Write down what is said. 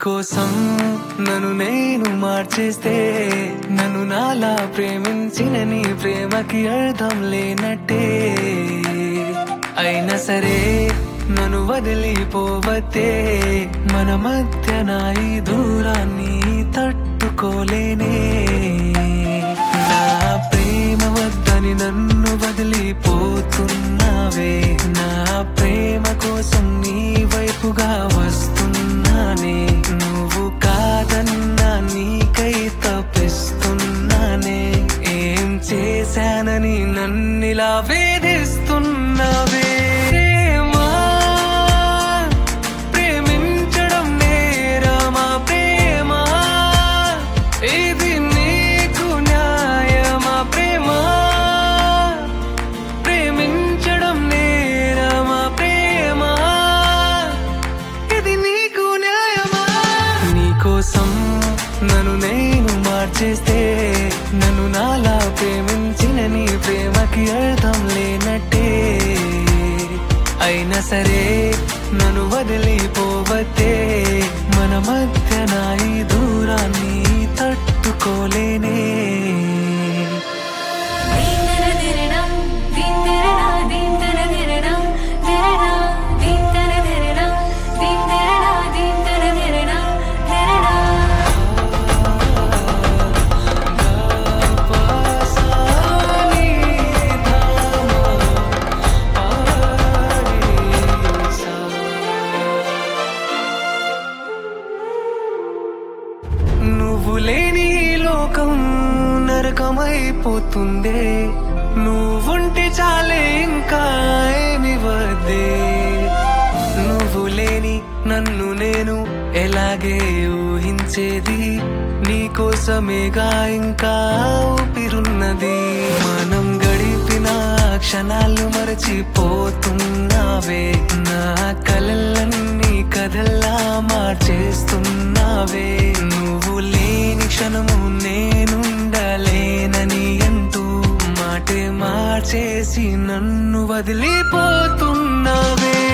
నీకోసం నన్ను నేను మార్చేస్తే నన్ను నాలా ప్రేమించిన నీ ప్రేమకి అర్థం లేనట్టే అయినా సరే నన్ను వదిలిపోవతే మన మధ్య నా ఈ దూరాన్ని తట్టుకోలేనే నా ప్రేమ వద్దని నన్ను వదిలిపోతున్నావే నా ప్రేమ కోసం నీ వైపుగా వస్తున్నానే నువ్వు కాదన్నా నీకై తప్పిస్తున్నానే ఏం చేశానని నన్నిలా వేధిస్తున్నావే ప్రేమా, ప్రేమించడం నేరమా ప్రేమా ఇది నీకు న్యాయమా ప్రేమా ప్రేమించడం నేరమా ప్రేమా ఇది నీకు న్యాయమా నీకోసం నన్ను నేను మార్చేస్తే నన్ను నాలా ప్రేమించిన నీ ప్రేమకి అర్థం లేనట్టే అయినా సరే నన్ను వదిలిపోవతే మన మధ్య నా ఈ దూరాన్ని తట్టుకోలేనే దీంతన దిరణం దీంతరణ దీంతన దిరణం దిరణ దీంతన దిరణం దీంతరణ దీంతన దిరణం దిరణ నువ్వు లేని ఈ లోకం నరకమైపోతుందే నువ్వుంటే చాలే ఇంకా ఏమి వద్దే నువ్వు లేని నన్ను నేను ఎలాగే ఊహించేది నీకోసమేగా ఇంకా ఊపిరున్నది మనం గడిపిన క్షణాలు మరచిపోతున్నావే నా కలలన్నీ కథల్లా మార్చేస్తున్నావే నువ్వు లేని క్షణము నేనుండలేనని అంటూ మాటే మార్చేసి నన్ను వదిలిపోతున్నావే